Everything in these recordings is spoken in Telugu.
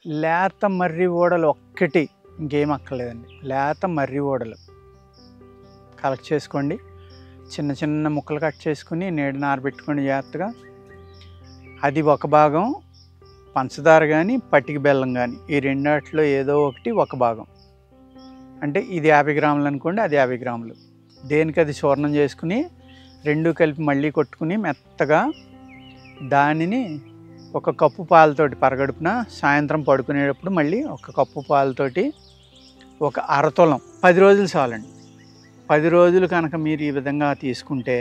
లేత మర్రి ఓడలు ఒక్కటి ఇంకేం అక్కర్లేదండి లేత మర్రి ఓడలు కలెక్ట్ చేసుకోండి చిన్న చిన్న ముక్కలు కట్ చేసుకుని నీడ నారబెట్టుకోండి జాగ్రత్తగా అది ఒక భాగం పంచదార కానీ పట్టిక బెల్లం కానీ ఈ రెండాటిలో ఏదో ఒకటి ఒక భాగం అంటే ఇది యాభై గ్రాములు అనుకోండి అది యాభై గ్రాములు దేనికి అది చూర్ణం చేసుకుని రెండు కలిపి మళ్ళీ కొట్టుకుని మెత్తగా దానిని ఒక కప్పు పాలతోటి పరగడుపున సాయంత్రం పడుకునేటప్పుడు మళ్ళీ ఒక కప్పు పాలతోటి ఒక అరతులం పది రోజులు చాలండి పది రోజులు కనుక మీరు ఈ విధంగా తీసుకుంటే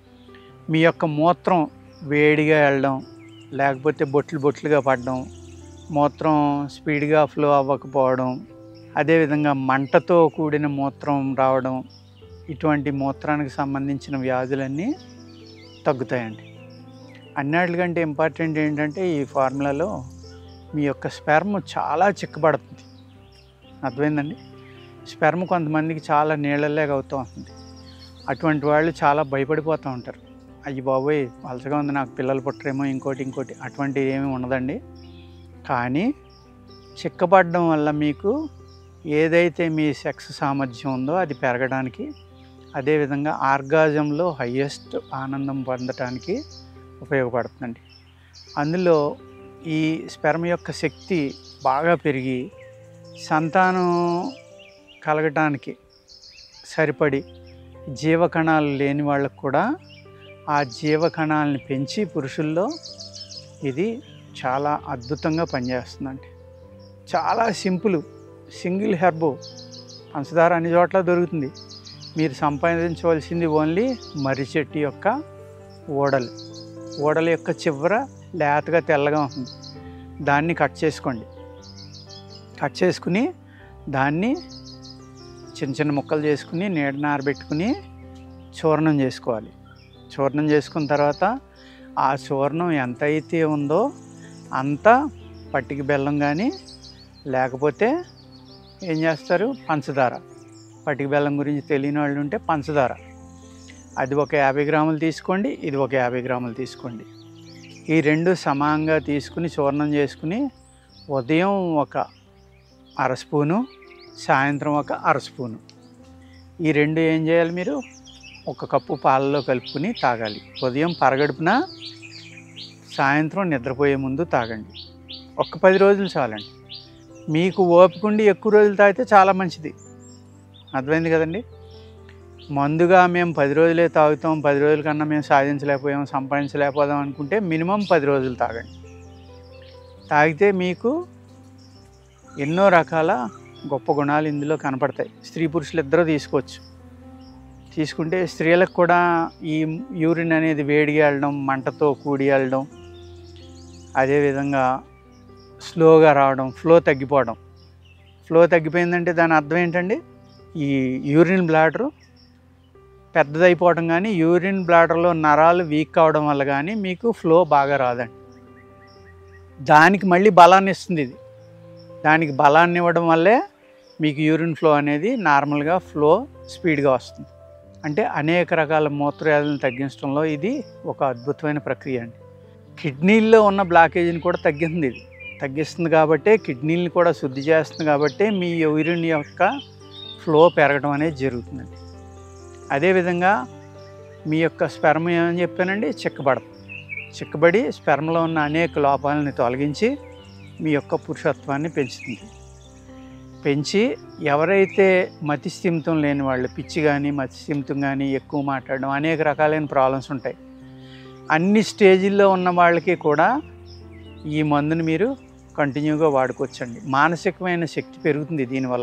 మీ యొక్క మూత్రం వేడిగా వెళ్ళడం లేకపోతే బొట్లు బొట్లుగా పడడం మూత్రం స్పీడ్గా ఫ్లో అవ్వకపోవడం అదేవిధంగా మంటతో కూడిన మూత్రం రావడం ఇటువంటి మూత్రానికి సంబంధించిన వ్యాధులన్నీ తగ్గుతాయండి అన్నిటికంటే ఇంపార్టెంట్ ఏంటంటే ఈ ఫార్ములాలో మీ యొక్క స్పెర్మ్ చాలా చిక్కబడుతుంది అర్థమైందండి స్పెర్మ్ కొంతమందికి చాలా నీళ్ళలాగా అవుతూ ఉంటుంది అటువంటి వాళ్ళు చాలా భయపడిపోతూ ఉంటారు అయ్యి బాబోయ్ వలసగా ఉంది నాకు పిల్లలు పుట్టరేమో ఇంకోటి ఇంకోటి అటువంటివి ఏమీ ఉండదండి కానీ చిక్కబడడం వల్ల మీకు ఏదైతే మీ సెక్స్ సామర్థ్యం ఉందో అది పెరగడానికి అదేవిధంగా ఆర్గాజంలో హయ్యెస్ట్ ఆనందం పొందటానికి ఉపయోగపడుతుందండి అందులో ఈ స్పెర్మ్ యొక్క శక్తి బాగా పెరిగి సంతానం కలగటానికి సరిపడి జీవకణాలు లేని వాళ్ళకు కూడా ఆ జీవకణాలని పెంచి పురుషుల్లో ఇది చాలా అద్భుతంగా పనిచేస్తుందండి చాలా సింపుల్ సింగిల్ హెర్బో పంచదార అన్ని చోట్ల దొరుకుతుంది మీరు సంపాదించవలసింది ఓన్లీ మర్రి చెట్టు యొక్క ఓడలు ఓడల యొక్క చివర లేతగా తెల్లగా ఉంటుంది దాన్ని కట్ చేసుకోండి కట్ చేసుకుని దాన్ని చిన్న చిన్న ముక్కలు చేసుకుని నీడ నారబెట్టుకుని చూర్ణం చేసుకోవాలి చూర్ణం చేసుకున్న తర్వాత ఆ చూర్ణం ఎంత అయితే ఉందో అంత పట్టిక బెల్లం కానీ లేకపోతే ఏం చేస్తారు పంచదార పట్టిక బెల్లం గురించి తెలియని వాళ్ళు ఉంటే పంచదార అది ఒక యాభై గ్రాములు తీసుకోండి ఇది ఒక యాభై గ్రాములు తీసుకోండి ఈ రెండు సమానంగా తీసుకుని చూర్ణం చేసుకుని ఉదయం ఒక అర స్పూను సాయంత్రం ఒక అర స్పూను ఈ రెండు ఏం చేయాలి మీరు ఒక కప్పు పాలలో కలుపుకుని తాగాలి ఉదయం పరగడుపున సాయంత్రం నిద్రపోయే ముందు తాగండి ఒక్క పది రోజులు చాలండి మీకు ఓపికండి ఎక్కువ రోజులు తాగితే చాలా మంచిది అర్థమైంది కదండి మందుగా మేము పది రోజులే తాగుతాం పది రోజుల కన్నా మేము సాధించలేకపోయాం సంపాదించలేకపోదాం అనుకుంటే మినిమం పది రోజులు తాగండి తాగితే మీకు ఎన్నో రకాల గొప్ప గుణాలు ఇందులో కనపడతాయి స్త్రీ పురుషులు ఇద్దరూ తీసుకోవచ్చు తీసుకుంటే స్త్రీలకు కూడా ఈ యూరిన్ అనేది వేడిగా వెళ్ళడం మంటతో కూడి వెళ్ళడం అదేవిధంగా స్లోగా రావడం ఫ్లో తగ్గిపోవడం ఫ్లో తగ్గిపోయిందంటే దాని అర్థం ఏంటండి ఈ యూరిన్ బ్లాడరు పెద్దదైపోవడం కానీ యూరిన్ బ్లాడర్లో నరాలు వీక్ అవడం వల్ల కానీ మీకు ఫ్లో బాగా రాదండి దానికి మళ్ళీ బలాన్ని ఇస్తుంది ఇది దానికి బలాన్ని ఇవ్వడం వల్లే మీకు యూరిన్ ఫ్లో అనేది నార్మల్గా ఫ్లో స్పీడ్గా వస్తుంది అంటే అనేక రకాల మూత్రవ్యాధులను తగ్గించడంలో ఇది ఒక అద్భుతమైన ప్రక్రియ అండి కిడ్నీల్లో ఉన్న బ్లాకేజీని కూడా తగ్గిస్తుంది ఇది తగ్గిస్తుంది కాబట్టే కిడ్నీలను కూడా శుద్ధి చేస్తుంది కాబట్టే మీ యూరిన్ యొక్క ఫ్లో పెరగడం అనేది జరుగుతుందండి అదేవిధంగా మీ యొక్క స్పెర్మ్ ఏమని చెప్పానండి చిక్కబడదు చిక్కబడి స్పెర్మ్లో ఉన్న అనేక లోపాలని తొలగించి మీ యొక్క పురుషత్వాన్ని పెంచుతుంది పెంచి ఎవరైతే మతి స్థిమితం లేని వాళ్ళు పిచ్చి కానీ మతి స్థిమితం కానీ ఎక్కువ మాట్లాడడం అనేక రకాలైన ప్రాబ్లమ్స్ ఉంటాయి అన్ని స్టేజిల్లో ఉన్న వాళ్ళకి కూడా ఈ మందుని మీరు కంటిన్యూగా వాడుకోవచ్చండి మానసికమైన శక్తి పెరుగుతుంది దీనివల్ల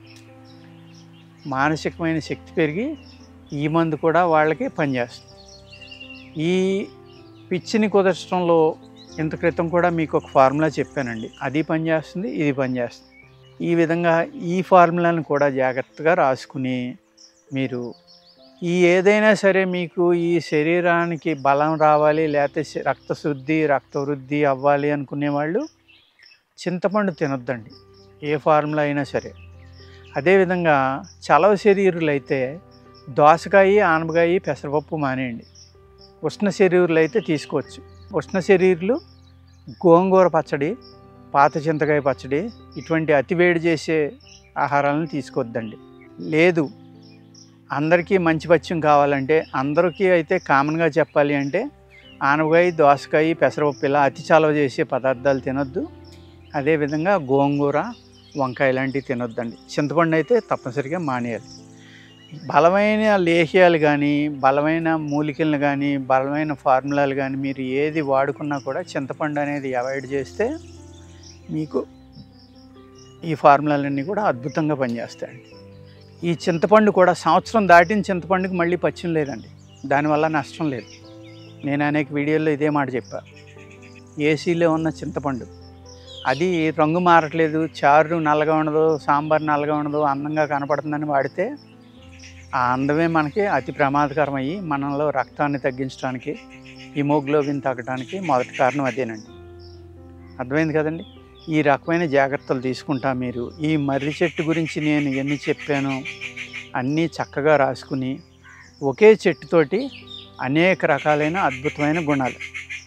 మానసికమైన శక్తి పెరిగి ఈ మందు కూడా వాళ్ళకి పనిచేస్తుంది ఈ పిచ్చిని కుదర్చడంలో ఇంత క్రితం కూడా మీకు ఒక ఫార్ములా చెప్పానండి అది పనిచేస్తుంది ఇది పనిచేస్తుంది ఈ విధంగా ఈ ఫార్ములాను కూడా జాగ్రత్తగా రాసుకుని మీరు ఈ ఏదైనా సరే మీకు ఈ శరీరానికి బలం రావాలి లేకపోతే శ- రక్తశుద్ధి రక్తవృద్ధి అవ్వాలి అనుకునే వాళ్ళు చింతపండు తినొద్దండి ఏ ఫార్ములా అయినా సరే అదేవిధంగా చలవ శరీరులు అయితే దోసకాయ ఆనపకాయ పెసరపప్పు మానేయండి ఉష్ణ శరీరులు అయితే తీసుకోవచ్చు ఉష్ణ శరీరులు గోంగూర పచ్చడి పాత చింతకాయ పచ్చడి ఇటువంటి అతివేడి చేసే ఆహారాలను తీసుకొద్దండి లేదు అందరికీ మంచి పచ్చం కావాలంటే అందరికీ అయితే కామన్గా చెప్పాలి అంటే ఆనపకాయ దోసకాయ పెసరపప్పు ఇలా అతి చలవ చేసే పదార్థాలు తినొద్దు అదేవిధంగా గోంగూర వంకాయ లాంటివి తినొద్దండి చింతపండు అయితే తప్పనిసరిగా మానేయాలి బలమైన లేహ్యాలు కానీ బలమైన మూలికలను కానీ బలమైన ఫార్ములాలు కానీ మీరు ఏది వాడుకున్నా కూడా చింతపండు అనేది అవాయిడ్ చేస్తే మీకు ఈ ఫార్ములాలన్నీ కూడా అద్భుతంగా పనిచేస్తాయండి ఈ చింతపండు కూడా సంవత్సరం దాటిన చింతపండుకి మళ్ళీ పచ్చిం లేదండి దానివల్ల నష్టం లేదు నేను అనేక వీడియోల్లో ఇదే మాట చెప్పా ఏసీలో ఉన్న చింతపండు అది రంగు మారట్లేదు చారు నల్లగా ఉండదు సాంబార్ నల్లగా ఉండదు అందంగా కనపడుతుందని వాడితే ఆ అందమే మనకి అతి ప్రమాదకరం అయ్యి మనలో రక్తాన్ని తగ్గించడానికి హిమోగ్లోబిన్ తగ్గడానికి మొదటి కారణం అదేనండి అర్థమైంది కదండి ఈ రకమైన జాగ్రత్తలు తీసుకుంటా మీరు ఈ మర్రి చెట్టు గురించి నేను ఎన్ని చెప్పానో అన్నీ చక్కగా రాసుకుని ఒకే చెట్టుతోటి అనేక రకాలైన అద్భుతమైన గుణాలు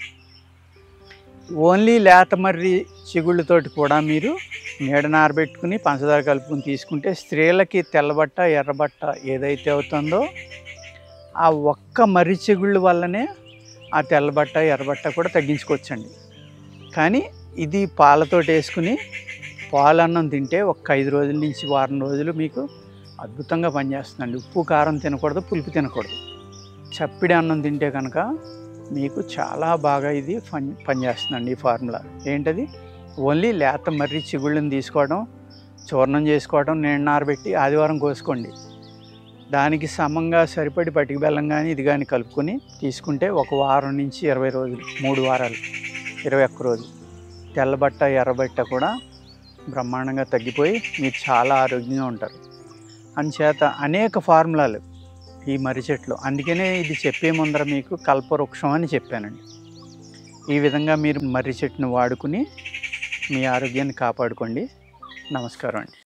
ఓన్లీ లేత మర్రి చిగుళ్ళతోటి కూడా మీరు నీడ నారబెట్టుకుని పంచదార కలుపుకుని తీసుకుంటే స్త్రీలకి తెల్లబట్ట ఎర్రబట్ట ఏదైతే అవుతుందో ఆ ఒక్క మర్రి చిగుళ్ళు వల్లనే ఆ తెల్లబట్ట ఎర్రబట్ట కూడా తగ్గించుకోవచ్చండి కానీ ఇది పాలతో వేసుకుని పాలన్నం తింటే ఒక ఐదు రోజుల నుంచి వారం రోజులు మీకు అద్భుతంగా పనిచేస్తుందండి ఉప్పు కారం తినకూడదు పులుపు తినకూడదు చప్పిడి అన్నం తింటే కనుక మీకు చాలా బాగా ఇది పని పనిచేస్తుందండి ఈ ఫార్ములా ఏంటది ఓన్లీ లేత మర్రి చిగుళ్ళని తీసుకోవడం చూర్ణం చేసుకోవడం నేను నారబెట్టి ఆదివారం కోసుకోండి దానికి సమంగా సరిపడి పటిక బెల్లం కానీ ఇది కానీ కలుపుకొని తీసుకుంటే ఒక వారం నుంచి ఇరవై రోజులు మూడు వారాలు ఇరవై ఒక్క రోజు తెల్లబట్ట ఎర్రబట్ట కూడా బ్రహ్మాండంగా తగ్గిపోయి మీరు చాలా ఆరోగ్యంగా ఉంటారు అందుచేత అనేక ఫార్ములాలు ఈ మర్రి చెట్లు అందుకనే ఇది చెప్పే ముందర మీకు కల్పవృక్షం అని చెప్పానండి ఈ విధంగా మీరు మర్రి చెట్టును వాడుకుని మీ ఆరోగ్యాన్ని కాపాడుకోండి నమస్కారం అండి